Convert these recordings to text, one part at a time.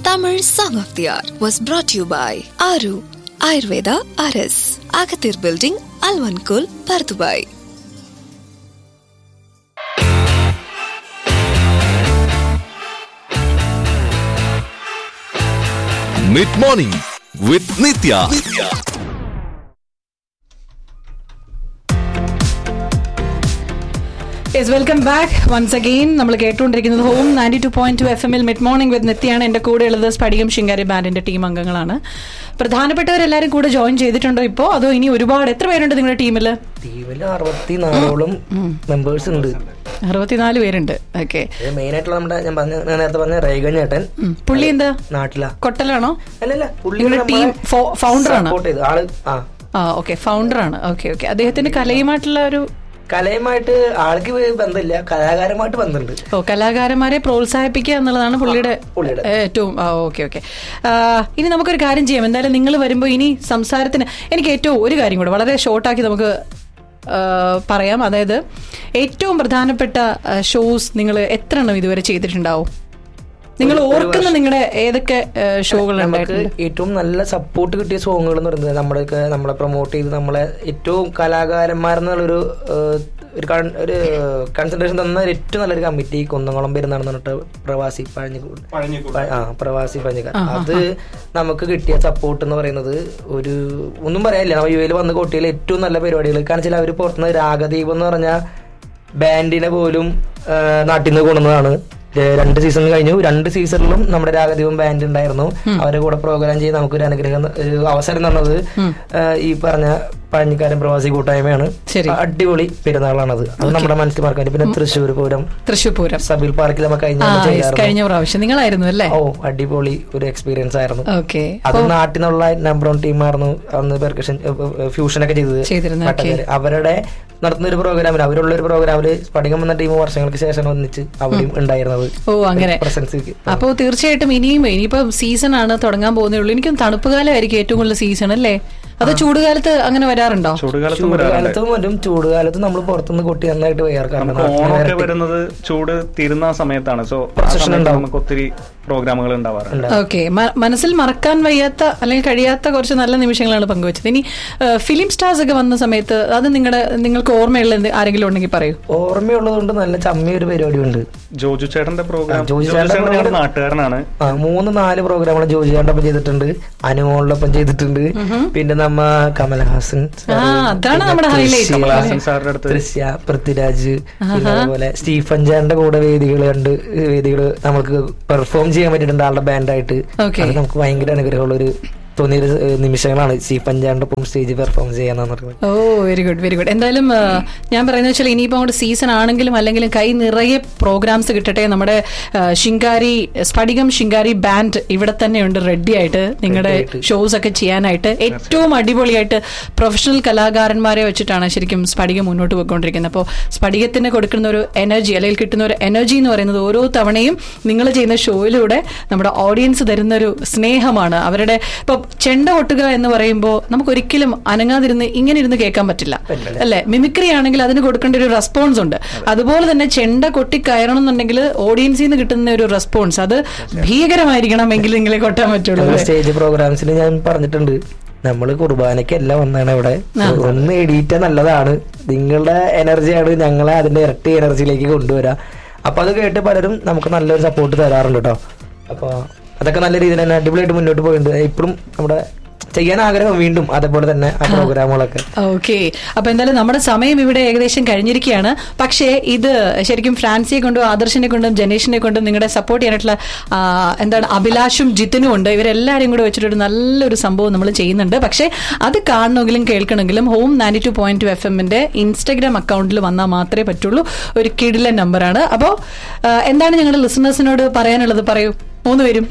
Tamil Song of the Hour was brought to you by Aru Ayurveda RS, Agathir Building, Alvankul, Pardubai. Mid morning with Nithya yes welcome back once again നമ്മൾ കേട്ടുകൊണ്ടിരിക്കുന്നത് home ninety two point two F എമ്മിൽ mid morning with നിത്യാണ് എന്റെ കൂടെ ഉള്ളത് സ്പടികം Shinkari ബാൻഡിന്റെ team അംഗങ്ങളാണ് പ്രധാനപ്പെട്ടവരെല്ലാരും കൂടെ join ചെയ്തിട്ടുണ്ടോ ഇപ്പോ അതോ ഇനി ഒരുപാട് എത്ര പേരുണ്ട് നിങ്ങളുടെ ടീമിൽ ടീമിൽ അറുപത്തിനാലോളം മെമ്പേഴ്സ് ഉണ്ട് അറുപത്തിനാല് പേരുണ്ട് ഓക്കെ മെയിൻ ആയിട്ടുള്ള നമ്മുടെ ഞാൻ പറഞ്ഞ ഞാൻ നേരത്തെ പറഞ്ഞ റേഗൻ ചേട്ടൻ പുള്ളി എന്താ നാട്ടിലാ കൊട്ടലാണോ അല്ലല്ല പുള്ളി നിങ്ങളുടെ നമ്മളെ ടീം ഫൗണ്ടർ ആണ് support ചെയ്തു ആള് ആ ആ ഓക്കെ ഫൗണ്ടർ ആണ് ഓക്കെ ഓക്കെ അദ്ദേഹത്തിന്റെ കലയുമായിട്ടുള്ള ഒരു കലയുമായിട്ട് ആൾക്ക് ബന്ധമില്ല കലാകാരമായിട്ട് ബന്ധമുണ്ട് ഓ കലാകാരന്മാരെ പ്രോത്സാഹിപ്പിക്കുക എന്നുള്ളതാണ് പുള്ളിയുടെ പുള്ളിയുടെ. ഏറ്റവും ആ ഓക്കെ ഓക്കെ ഇനി നമുക്കൊരു കാര്യം ചെയ്യാം എന്തായാലും നിങ്ങൾ വരുമ്പോൾ ഇനി സംസാരത്തിന് എനിക്ക് ഏറ്റവും ഒരു കാര്യം കൂടെ വളരെ ഷോർട്ടാക്കി നമുക്ക് ആ, പറയാം അതായത് ഏറ്റവും പ്രധാനപ്പെട്ട ഷോസ് നിങ്ങൾ എത്ര എണ്ണം ഇതുവരെ ചെയ്തിട്ടുണ്ടാവും നിങ്ങൾ ഓർക്കുന്ന നിങ്ങളുടെ ഏതൊക്കെ ഷോകൾ നമുക്ക് ഉണ്ടായിട്ടുണ്ട് ഏറ്റവും നല്ല സപ്പോർട്ട് കിട്ടിയ സോങ്ങുകൾ എന്ന് പറയുന്നത് നമ്മളൊക്കെ നമ്മളെ പ്രൊമോട്ട് ചെയ്ത് നമ്മളെ ഏറ്റവും കലാകാരന്മാരെന്നുള്ളൊരു ഏഹ്, ഒരു കൺ- ഒരു കൺസെൻട്രേഷൻ തന്ന ഒരു ഏറ്റവും നല്ലൊരു കമ്മിറ്റി കുന്നംകുളം പെരുന്നാണെന്ന് പറഞ്ഞിട്ട് പ്രവാസി പഴഞ്ഞിക്കൂട് പ- ആ പ്രവാസി പഴഞ്ഞിക്ക അത് നമുക്ക് കിട്ടിയ സപ്പോർട്ട് എന്ന് പറയുന്നത് ഒരു ഒന്നും പറയാനില്ല നമ്മൾ യു എയിൽ വന്ന് കൊട്ടിയിൽ ഏറ്റവും നല്ല പരിപാടികൾ കാരണം വെച്ചാൽ അവർ പുറത്തുനിന്ന് രാഗദീപം എന്ന് പറഞ്ഞ ബാൻഡിനെ പോലും ആ, നാട്ടിൽ നിന്ന് കൊണ്ടുവന്നതാണ് ഏ, രണ്ട് സീസൺ കഴിഞ്ഞു രണ്ട് സീസണിലും നമ്മുടെ രാഗദീപം ബാൻഡ് ഉണ്ടായിരുന്നു അവരുടെ കൂടെ പ്രോഗ്രാം ചെയ്ത് നമുക്കൊരു അനുഗ്രഹം ഒരു അവസരം തന്നത് ആ, ഈ പറഞ്ഞ പഴഞ്ഞിക്കാരൻ പ്രവാസി കൂട്ടായ്മയാണ് ശരി. അടിപൊളി പെരുന്നാളാണത് അത് നമ്മുടെ മനസ്സിൽ മറക്കാൻ പറ്റും. പിന്നെ തൃശ്ശൂർ പൂരം തൃശ്ശൂർ പൂരം സബിൽ പാർക്കിൽ നമുക്ക് കഴിഞ്ഞ ആ ആഴ്ച yes, ചെയ്യാറുണ്ട്. കഴിഞ്ഞ പ്രാവശ്യം നിങ്ങളായിരുന്നു അല്ലേ ഓ അടിപൊളി ഒരു എക്സ്പീരിയൻസ് ആയിരുന്നു ഓക്കെ അത് നാട്ടിൽ നിന്നുള്ള നമ്പർ വൺ ടീമായിരുന്നു അന്ന് പെർക്കഷൻ ഫ്യൂഷൻ ഒക്കെ ചെയ്തത് ചെയ്തിരുന്നത്, പട്ടക്കാര്. അവരുടെ നടത്തുന്ന ഒരു പ്രോഗ്രാമിൽ അവരുള്ള ഒരു പ്രോഗ്രാമില് സ്പടികം എന്ന ടീം വർഷങ്ങൾക്ക് ശേഷം ഒന്നിച്ച് അവിടെയും ഉണ്ടായിരുന്നത് ഓ അങ്ങനെ പ്രസൻസ് അപ്പോൾ തീർച്ചയായിട്ടും ഇനിയും ഇനിയിപ്പോ സീസൺ ആണ് തുടങ്ങാൻ പോകുന്നേ ഉള്ളൂ എനിക്കും തണുപ്പ് കാലമായിരിക്കും ഏറ്റവും കൂടുതൽ സീസൺ അല്ലേ അത് ചൂടുകാലത്ത് അങ്ങനെ വരാറുണ്ടോ ചൂടുകാലത്തും വരാറുണ്ട് ചൂടുകാലത്തും വരും ചൂടുകാലത്ത് നമ്മൾ പുറത്തുനിന്ന് കൊട്ടി നന്നായിട്ട് നമുക്ക് ഓണമൊക്കെ വരുന്നത് ചൂട് തീരുന്ന സമയത്താണ് സോ നമുക്ക് ഒത്തിരി പ്രോഗ്രാമുകൾ ഉണ്ടാവാറുണ്ട് ഓക്കെ മനസ്സിൽ മറക്കാൻ വയ്യാത്ത അല്ലെങ്കിൽ കഴിയാത്ത കുറച്ച് നല്ല നിമിഷങ്ങളാണ് പങ്കുവച്ചത് ഇനി ഫിലിം സ്റ്റാർസ് ഒക്കെ വന്ന സമയത്ത് അത് നിങ്ങളുടെ നിങ്ങൾക്ക് ഓർമ്മയുള്ള എന്ത് ആരെങ്കിലും ഉണ്ടെങ്കിൽ പറയൂ ഓർമ്മയുള്ളത് കൊണ്ട് നല്ല ചമ്മിയ ഒരു പരിപാടിയുണ്ട് ജോജു ചേട്ടന്റെ പ്രോഗ്രാം ആ, ജോജു ജോജു ചേട്ടന്റെ ചേട്ടൻ ഞങ്ങളുടെ program- നാട്ടുകാരനാണ് ആ മൂന്ന് നാല് പ്രോഗ്രാമുകൾ ജോജി ചേട്ടനൊപ്പം ചെയ്തിട്ടുണ്ട് അനുമോളിനൊപ്പം ചെയ്തിട്ടുണ്ട് പിന്നെ നമ്മ കമൽഹാസൻ ആ, അതാണ് നമ്മുടെ highlight. കമൽഹാസൻ സാറിന്റെ അടുത്ത് ദൃശ്യ പൃഥ്വിരാജ് പിന്നെ അതുപോലെ സ്റ്റീഫൻ ചാന്റെ കൂടെ വേദികൾ കണ്ട് വേദികൾ നമുക്ക് പെർഫോം ചെയ്യാൻ പറ്റിയിട്ടുണ്ട് ആളുടെ ബാൻഡായിട്ട് Okay. അത് നമുക്ക് ഭയങ്കര അനുഗ്രഹമുള്ള ഒരു തോന്നിയ ഒരു, ഏഹ്, നിമിഷങ്ങളാണ് സ്റ്റീഫൻ ചാന്റെ ഒപ്പം സ്റ്റേജ് പെർഫോം ചെയ്യാന്ന് പറഞ്ഞത് oh very good very good എന്തായാലും ആ, ഞാൻ പറയുന്നത് വെച്ചാൽ ഇനിയിപ്പോൾ അങ്ങോട്ട് സീസൺ ആണെങ്കിലും അല്ലെങ്കിലും കൈ നിറയെ പ്രോഗ്രാംസ് കിട്ടട്ടെ നമ്മുടെ ആ, ശിങ്കാരി സ്ഫടികം ശിങ്കാരി ബാൻഡ് ഇവിടെ തന്നെയുണ്ട് റെഡി ആയിട്ട് നിങ്ങളുടെ ഷോസ് ഒക്കെ ചെയ്യാനായിട്ട് ഏറ്റവും അടിപൊളിയായിട്ട് പ്രൊഫഷണൽ കലാകാരന്മാരെ വെച്ചിട്ടാണ് ശരിക്കും സ്ഫടികം മുന്നോട്ട് പോയിക്കൊണ്ടിരിക്കുന്നത് അപ്പോൾ സ്ഫടികത്തിന് കൊടുക്കുന്ന ഒരു എനർജി അല്ലെങ്കിൽ കിട്ടുന്ന ഒരു എനർജി എന്ന് പറയുന്നത് ഓരോ തവണയും നിങ്ങൾ ചെയ്യുന്ന ഷോയിലൂടെ നമ്മുടെ ഓഡിയൻസ് തരുന്ന ഒരു സ്നേഹമാണ് അവരുടെ ഇപ്പൊ ചെണ്ട കൊട്ടുക എന്ന് പറയുമ്പോൾ നമുക്ക് ഒരിക്കലും അനങ്ങാതിരുന്ന് ഇങ്ങനെ ഇരുന്ന് കേൾക്കാൻ പറ്റില്ല അല്ലെ മിമിക്രി ആണെങ്കിൽ അതിന് കൊടുക്കേണ്ട ഒരു റെസ്പോൺസ് ഉണ്ട് അതുപോലെ തന്നെ ചെണ്ട കൊട്ടി കയറണം എന്നുണ്ടെങ്കിൽ ഓഡിയൻസിൽ നിന്ന് കിട്ടുന്ന ഒരു റെസ്പോൺസ് അത് ഭീകരമായിരിക്കണം എങ്കിൽ നിങ്ങളെ കൊട്ടാൻ പറ്റുള്ളൂ അല്ലേ? സ്റ്റേജ് പ്രോഗ്രാംസിൽ ഞാൻ പറഞ്ഞിട്ടുണ്ട് നമ്മള് കുർബാനയ്ക്കല്ല വന്നാണ് ഇവിടെ ഒന്ന് എഡീറ്റ നല്ലതാണ് നിങ്ങളുടെ എനർജിയാണ് ഞങ്ങളെ അതിന്റെ ഇരട്ടി എനർജിയിലേക്ക് കൊണ്ടുവരാ അപ്പൊ അത് കേട്ട് പലരും നമുക്ക് നല്ലൊരു സപ്പോർട്ട് തരാറുണ്ട് കേട്ടോ അപ്പൊ അതൊക്കെ നല്ല രീതിയിൽ തന്നെ അടിപൊളിയായിട്ട് മുന്നോട്ട് പോയിട്ടുണ്ട് ഇപ്പോഴും നമ്മുടെ ചെയ്യാൻ ആഗ്രഹം വീണ്ടും അതേപോലെ തന്നെ ആ പ്രോഗ്രാമുകളൊക്കെ ഓക്കെ അപ്പൊ എന്തായാലും നമ്മുടെ സമയം ഇവിടെ ഏകദേശം കഴിഞ്ഞിരിക്കുകയാണ് പക്ഷേ ഇത് ശരിക്കും ഫ്രാൻസിയെ കൊണ്ടും ആദർശിനെ കൊണ്ടും ജനേഷിനെ കൊണ്ടും നിങ്ങളുടെ സപ്പോർട്ട് ചെയ്യാനായിട്ടുള്ള ആ, എന്താണ് അഭിലാഷും ജിത്തിനും ഉണ്ട് ഇവരെല്ലാവരും കൂടെ വെച്ചിട്ടൊരു നല്ലൊരു സംഭവം നമ്മൾ ചെയ്യുന്നുണ്ട് പക്ഷേ അത് കാണണമെങ്കിലും കേൾക്കണമെങ്കിലും home ninety two point two F എമ്മിന്റെ ഇൻസ്റ്റഗ്രാം അക്കൗണ്ടിൽ വന്നാൽ മാത്രമേ പറ്റുള്ളൂ ഒരു കിടിലൻ നമ്പറാണ് അപ്പോൾ എന്താണ് ഞങ്ങളുടെ ലിസണേഴ്സിനോട് പറയാനുള്ളത് പറയൂ മൂന്ന് പേരും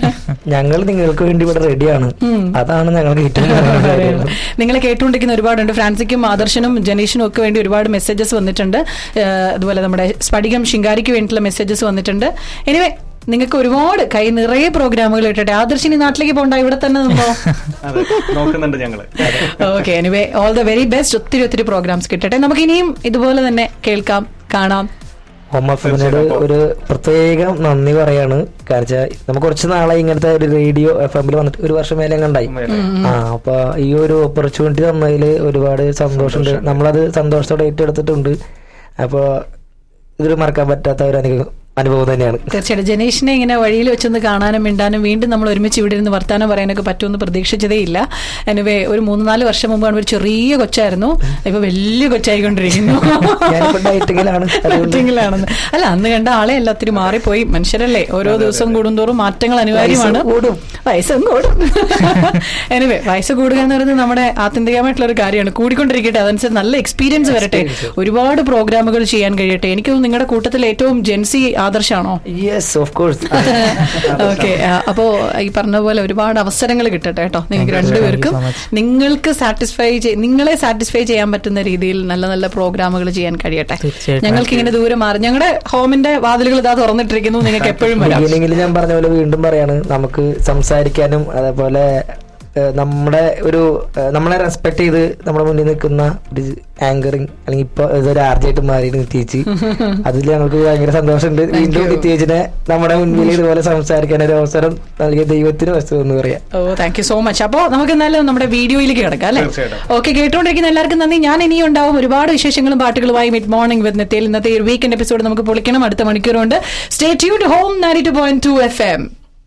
ഞങ്ങൾ നിങ്ങൾക്ക് വേണ്ടി ഇവിടെ റെഡിയാണ് അതാണ് ഞങ്ങൾക്ക് ഏറ്റവും വലിയ കാര്യം. നിങ്ങളെ കേട്ടുകൊണ്ടിരിക്കുന്ന ഒരുപാടുണ്ട് ഫ്രാൻസിക്കും ആദർശനും ജനീഷിനും ഒക്കെ വേണ്ടി ഒരുപാട് മെസ്സേജസ് വന്നിട്ടുണ്ട് ഏഹ് അതുപോലെ നമ്മുടെ സ്ഫടികം ശിങ്കാരിക്ക് വേണ്ടിയിട്ടുള്ള മെസ്സേജസ് വന്നിട്ടുണ്ട് എനിവേ നിങ്ങൾക്ക് ഒരുപാട് കൈ നിറയെ പ്രോഗ്രാമുകൾ ഇട്ടിട്ട് ആദർശിനി നാട്ടിലേക്ക് പോകണ്ട ഇവിടെ തന്നെ നിന്നോ അതെ നോക്കുന്നുണ്ട് ഞങ്ങള് okay anyway all the very best ഒത്തിരി ഒത്തിരി പ്രോഗ്രാംസ് കിട്ടട്ടെ നമുക്ക് ഇനിയും ഇതുപോലെ തന്നെ കേൾക്കാം കാണാം ഹോം എഫിനോട് ഒരു പ്രത്യേകം നന്ദി പറയാണ് കാരണം വെച്ചാൽ നമുക്ക് കുറച്ച് നാളെ ഇങ്ങനത്തെ ഒരു റേഡിയോ എഫ് എമ്മിൽ വന്നിട്ട് ഒരു വർഷം മേലെ കണ്ടായി ആ അപ്പൊ ഈ ഒരു ഓപ്പർച്യൂണിറ്റി തന്നതിൽ ഒരുപാട് സന്തോഷമുണ്ട് നമ്മളത് സന്തോഷത്തോടെ ഏറ്റെടുത്തിട്ടുണ്ട് അപ്പൊ ഇതൊരു മറക്കാൻ പറ്റാത്ത ഒരു അനുഭവം അനുഭവം തന്നെയാണ് തീർച്ചയായിട്ടും ജനേഷിനെ ഇങ്ങനെ വഴിയിൽ വെച്ചൊന്ന് കാണാനും മിണ്ടാനും വീണ്ടും നമ്മൾ ഒരുമിച്ച് ഇവിടെ ഇരുന്ന് വർത്താനം പറയാനൊക്കെ പറ്റുമെന്ന് പ്രതീക്ഷിച്ചതേ ഇല്ല എനിവേ ഒരു മൂന്ന് നാല് വർഷം മുമ്പാണ് ഒരു ചെറിയ കൊച്ചായിരുന്നു ഇപ്പൊ വലിയ കൊച്ചായിക്കൊണ്ടിരിക്കുന്നു ഞാനിപ്പോ ഡയറ്റിങ്ങിലാണ് അതുകൊണ്ട് ഡയറ്റിങ്ങിലാണെന്ന് അല്ല അന്ന് കണ്ട ആളെ അല്ല ഒത്തിരി മാറിപ്പോയി മനുഷ്യരല്ലേ ഓരോ ദിവസം കൂടുന്തോറും മാറ്റങ്ങൾ അനിവാര്യമാണ് വയസ്സ് കൂടും. വയസ്സും കൂടും എനിവേ വയസ്സ് കൂടുക എന്ന് പറയുന്നത് നമ്മുടെ ആത്യന്തികമായിട്ടുള്ള ഒരു കാര്യമാണ് കൂടിക്കൊണ്ടിരിക്കട്ടെ അതനുസരിച്ച് നല്ല എക്സ്പീരിയൻസ് വരട്ടെ ഒരുപാട് പ്രോഗ്രാമുകൾ ചെയ്യാൻ കഴിയട്ടെ എനിക്ക് തോന്നുന്നു നിങ്ങളുടെ കൂട്ടത്തിൽ ഏറ്റവും ജെൻസി ആദർശാണോ യെസ് ഓഫ് കോഴ്സ് ഓക്കെ അപ്പോ ഈ പറഞ്ഞ പോലെ ഒരുപാട് അവസരങ്ങൾ കിട്ടട്ടെ കേട്ടോ നിങ്ങൾക്ക് രണ്ടുപേർക്കും നിങ്ങൾക്ക് സാറ്റിസ്ഫൈ നിങ്ങളെ സാറ്റിസ്ഫൈ ചെയ്യാൻ പറ്റുന്ന രീതിയിൽ നല്ല നല്ല പ്രോഗ്രാമുകൾ ചെയ്യാൻ കഴിയട്ടെ തീർച്ചയായിട്ടും. ഞങ്ങൾക്ക് ഇങ്ങനെ ദൂരെ മാറി ഞങ്ങളുടെ ഹോമിന്റെ വാതിലുകൾ ഇതാ തുറന്നിട്ടിരിക്കുന്നു നിങ്ങൾക്ക് എപ്പോഴും വരാം ബിഗിനിങ്ങിൽ ഞാൻ പറഞ്ഞ പോലെ വീണ്ടും പറയാണ് നമുക്ക് സംസാരിക്കാനും അതേപോലെ ഏഹ്, നമ്മുടെ ഒരു ഏഹ്, നമ്മളെ റെസ്പെക്ട് ചെയ്ത് നമ്മുടെ മുന്നിൽ നിൽക്കുന്ന ഒരു ആങ്കറിങ് അല്ലെങ്കിൽ ഇപ്പൊ ഇതൊരു ആർജായിട്ട് മാറി നിത്യേച്ചി അതിൽ ഞങ്ങൾക്ക് ഭയങ്കര സന്തോഷമുണ്ട് വീണ്ടും നിത്യേച്ചിനെ നമ്മുടെ മുന്നിൽ ഇതുപോലെ സംസാരിക്കാൻ ഒരു അവസരം നൽകിയ ദൈവത്തിന് വസ്തു എന്ന് പറയാം oh thank you so much അപ്പോ നമുക്ക് എന്നാലും നമ്മുടെ വീഡിയോയിലേക്ക് കിടക്കാം അല്ലെ തീർച്ചയായിട്ടും. ഓക്കെ കേട്ടോണ്ടിരിക്കുന്ന എല്ലാവർക്കും നന്ദി ഞാൻ ഇനിയും ഉണ്ടാവും ഒരുപാട് വിശേഷങ്ങളും പാട്ടുകളുമായി മിഡ് മോർണിംഗ് വിത്ത് നെത്തയിൽ ഇന്നത്തെ ഒരു വീക്കെൻഡ് എപ്പിസോഡ് നമുക്ക് പൊളിക്കണം അടുത്ത മണിക്കൂറുണ്ട് സ്റ്റേ ട്യൂഡ് home ninety two point two F M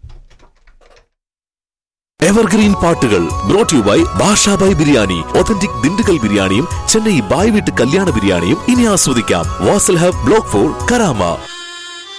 evergreen പാട്ടുകൾ brought you by Bashabhai biryani authentic Dindigul ബിരിയാണിയും ചെന്നൈ ബായ് വീട്ട് കല്യാണ ബിരിയാണിയും ഇനി ആസ്വദിക്കാം Wasl hub block four Karama